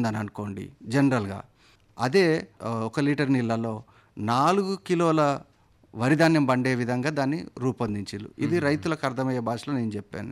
అవుతుందని అనుకోండి జనరల్గా అదే ఆ, ఒక లీటర్ నీళ్ళలో నాలుగు కిలోల వరిధాన్యం పండే విధంగా దాన్ని రూపొందించారు ఇది రైతులకు అర్థమయ్యే భాషలో నేను చెప్పాను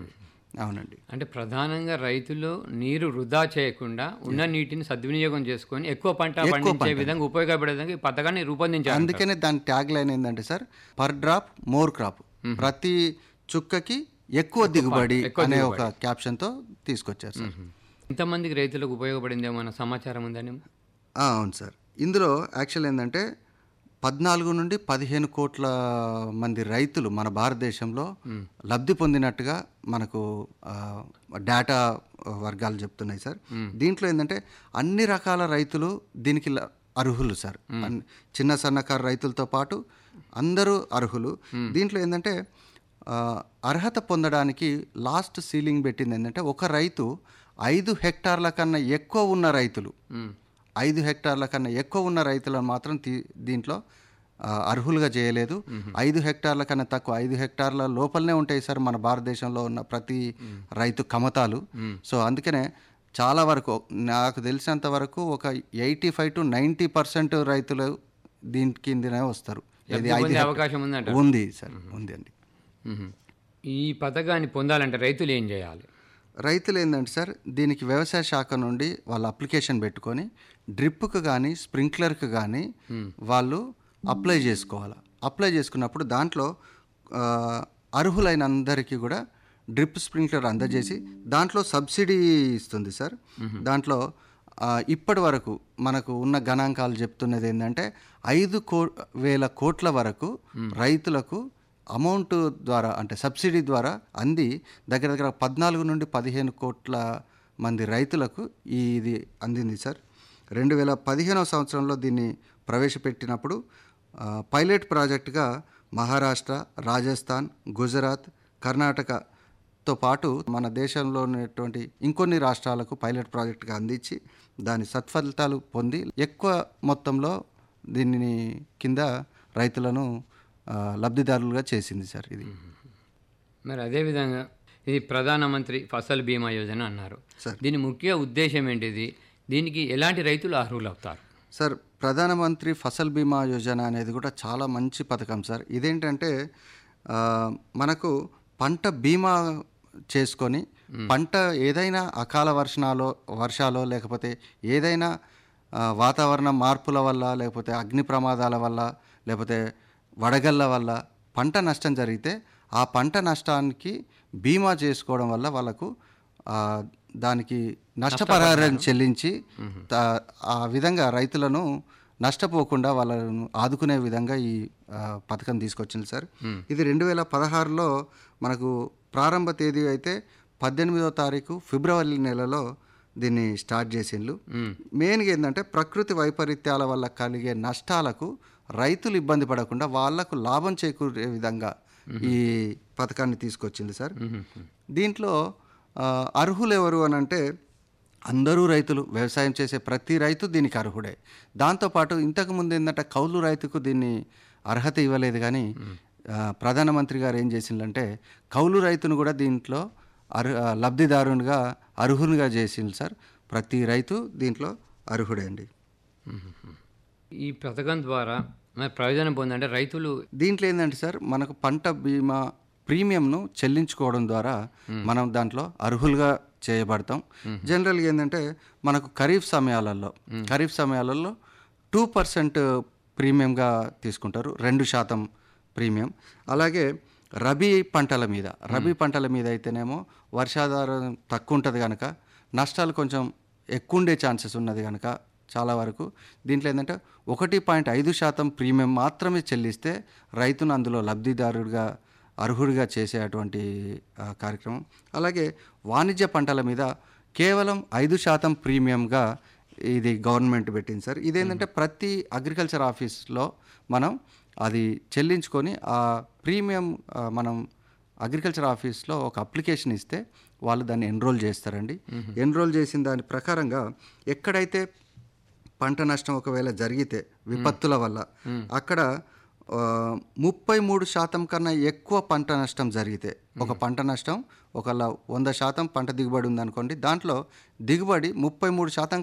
అవునండి అంటే ప్రధానంగా రైతులు నీరు వృధా చేయకుండా ఉన్న నీటిని సద్వినియోగం చేసుకొని ఎక్కువ పంట పండించే విధంగా ఉపయోగపడే విధంగా ఈ పథకాన్ని రూపొందించారు అందుకనే దాని ట్యాగ్ లైన్ ఏంటంటే sir per drop more crop ప్రతి చుక్కకి ఎక్కువ దిగుబడి అనే ఒక క్యాప్షన్తో తీసుకొచ్చారు సార్ ఇంతమందికి రైతులకు ఉపయోగపడిందేమో అన్న సమాచారం ఉందని ఆ, అవును సార్ ఇందులో యాక్చువల్ ఏంటంటే పద్నాలుగు నుండి పదిహేను కోట్ల మంది రైతులు మన భారతదేశంలో లబ్ధి పొందినట్టుగా మనకు ఆ, డేటా వర్గాలు చెప్తున్నాయి సార్ దీంట్లో ఏంటంటే అన్ని రకాల రైతులు దీనికి ల- అర్హులు సార్ అన్- చిన్న సన్నకారు రైతులతో పాటు అందరూ అర్హులు దీంట్లో ఏంటంటే ఆ, అర్హత పొందడానికి లాస్ట్ సీలింగ్ పెట్టింది ఏంటంటే ఒక రైతు ఐదు హెక్టార్ల కన్నా ఎక్కువ ఉన్న రైతులు ఐదు హెక్టార్ల కన్నా ఎక్కువ ఉన్న రైతులను మాత్రం తీ- దీంట్లో ఆ, అర్హులుగా చేయలేదు ఐదు హెక్టార్ల కన్నా తక్కువ ఐదు హెక్టార్ల లోపలనే ఉంటాయి సార్ మన భారతదేశంలో ఉన్న ప్రతి రైతు కమతాలు సో అందుకనే చాలా వరకు నాకు తెలిసినంత వరకు ఒక eighty five to ninety percent రైతులు దీని కిందనే వస్తారు ఇది ఐదు పొందే హెక్టార్- అవకాశం ఉందంట ఉంది సార్ ఉంది అండి మ్మ్. ఈ పథకాన్ని పొందాలంటే రైతులు ఏం చేయాలి రైతులు ఏంటంటే సార్ దీనికి వ్యవసాయ శాఖ నుండి వాళ్ళు అప్లికేషన్ పెట్టుకొని డ్రిప్కు కానీ స్ప్రింక్లర్కి కానీ వాళ్ళు అప్లై చేసుకోవాలి అప్లై చేసుకున్నప్పుడు దాంట్లో ఆ, అర్హులైన అందరికీ కూడా డ్రిప్ స్ప్రింక్లర్ అందజేసి దాంట్లో సబ్సిడీ ఇస్తుంది సార్ దాంట్లో ఆ, ఇప్పటి వరకు మనకు ఉన్న గణాంకాలు చెప్తున్నది ఏంటంటే ఐదు కో వేల కోట్ల వరకు రైతులకు అమౌంట్ ద్వారా అంటే సబ్సిడీ ద్వారా అంది దగ్గర దగ్గర పద్నాలుగు నుండి పదిహేను కోట్ల మంది రైతులకు ఈ ఇది అందింది సార్ రెండు వేల పదిహేనవ సంవత్సరంలో దీన్ని ప్రవేశపెట్టినప్పుడు ఆ, పైలట్ ప్రాజెక్టుగా మహారాష్ట్ర రాజస్థాన్ గుజరాత్ కర్ణాటకతో పాటు మన దేశంలో ఉన్నటువంటి ఇంకొన్ని రాష్ట్రాలకు పైలట్ ప్రాజెక్టుగా అందించి దాని సత్ఫలితాలు పొంది ఎక్కువ మొత్తంలో దీనిని కింద రైతులను ఆ, లబ్ధిదారులుగా చేసింది సార్ ఇది మరి అదేవిధంగా ఇది ప్రధానమంత్రి ఫసల్ బీమా యోజన అన్నారు సార్. దీని ముఖ్య ఉద్దేశం ఏంటిది దీనికి ఎలాంటి రైతులు అర్హులు అవుతారు సార్ ప్రధానమంత్రి ఫసల్ బీమా యోజన అనేది కూడా చాలా మంచి పథకం సార్ ఇదేంటంటే ఆ, మనకు పంట బీమా చేసుకొని పంట ఏదైనా అకాల వర్షాలో వర్షాలో లేకపోతే ఏదైనా ఆ, వాతావరణ మార్పుల వల్ల లేకపోతే అగ్ని ప్రమాదాల వల్ల లేకపోతే వడగళ్ళ వల్ల పంట నష్టం జరిగితే ఆ పంట నష్టానికి బీమా చేసుకోవడం వల్ల వాళ్ళకు ఆ, దానికి నష్టపరిహారం చెల్లించి తా- ఆ విధంగా రైతులను నష్టపోకుండా వాళ్ళను ఆదుకునే విధంగా ఈ ఆ, పథకం తీసుకొచ్చింది సార్ ఇది రెండు వేల పదహారులో మనకు ప్రారంభ తేదీ అయితే పద్దెనిమిదో తారీఖు ఫిబ్రవరి నెలలో దీన్ని స్టార్ట్ చేసిండ్రు మెయిన్గా ఏంటంటే ప్రకృతి వైపరీత్యాల వల్ల కలిగే నష్టాలకు రైతులు ఇబ్బంది పడకుండా వాళ్లకు లాభం చేకూరే విధంగా ఈ పథకాన్ని తీసుకొచ్చింది సార్ దీంట్లో ఆ, అర్హులు ఎవరు అని అంటే అందరూ రైతులు వ్యవసాయం చేసే ప్రతి రైతు దీనికి అర్హుడే దాంతోపాటు ఇంతకు ముందు ఏంటంటే కౌలు రైతుకు దీన్ని అర్హత ఇవ్వలేదు కానీ ఆ, ప్రధానమంత్రి గారు ఏం చేసిందంటే కౌలు రైతును కూడా దీంట్లో అర్హ ఆ, లబ్ధిదారునిగా అర్హునిగా చేసింది సార్ ప్రతి రైతు దీంట్లో అర్హుడే అండి ఈ పథకం ద్వారా మరి ప్రయోజనం పొందంటే రైతులు దీంట్లో ఏంటంటే సార్ మనకు పంట బీమా ప్రీమియంను చెల్లించుకోవడం ద్వారా మనం దాంట్లో అర్హులుగా చేయబడతాం జనరల్గా ఏంటంటే మనకు ఖరీఫ్ సమయాలలో ఖరీఫ్ సమయాలలో టూ పర్సెంట్ ప్రీమియంగా తీసుకుంటారు రెండు శాతం ప్రీమియం అలాగే రబీ పంటల మీద రబీ పంటల మీద అయితేనేమో వర్షాధారం తక్కువ ఉంటుంది కనుక నష్టాలు కొంచెం ఎక్కువ ఉండే ఛాన్సెస్ ఉన్నది కనుక చాలా వరకు దీంట్లో ఏంటంటే ఒకటి పాయింట్ ఐదు శాతం ప్రీమియం మాత్రమే చెల్లిస్తే రైతును అందులో లబ్ధిదారుడిగా అర్హుడిగా చేసే అటువంటి ఆ, కార్యక్రమం అలాగే వాణిజ్య పంటల మీద కేవలం ఐదు శాతం ప్రీమియంగా ఇది గవర్నమెంట్ పెట్టింది సార్ ఇదేంటంటే ప్రతి అగ్రికల్చర్ ఆఫీస్లో మనం అది చెల్లించుకొని ఆ ప్రీమియం ఆ, మనం అగ్రికల్చర్ ఆఫీస్లో ఒక అప్లికేషన్ ఇస్తే వాళ్ళు దాన్ని ఎన్రోల్ చేస్తారండి ఎన్రోల్ చేసిన దాని ప్రకారంగా ఎక్కడైతే పంట నష్టం ఒకవేళ జరిగితే విపత్తుల వల్ల అక్కడ ఆ, ముప్పై మూడు శాతం కన్నా ఎక్కువ పంట నష్టం జరిగితే ఒక పంట నష్టం ఒకవేళ వంద శాతం పంట దిగుబడి ఉందనుకోండి దాంట్లో దిగుబడి ముప్పై మూడు శాతం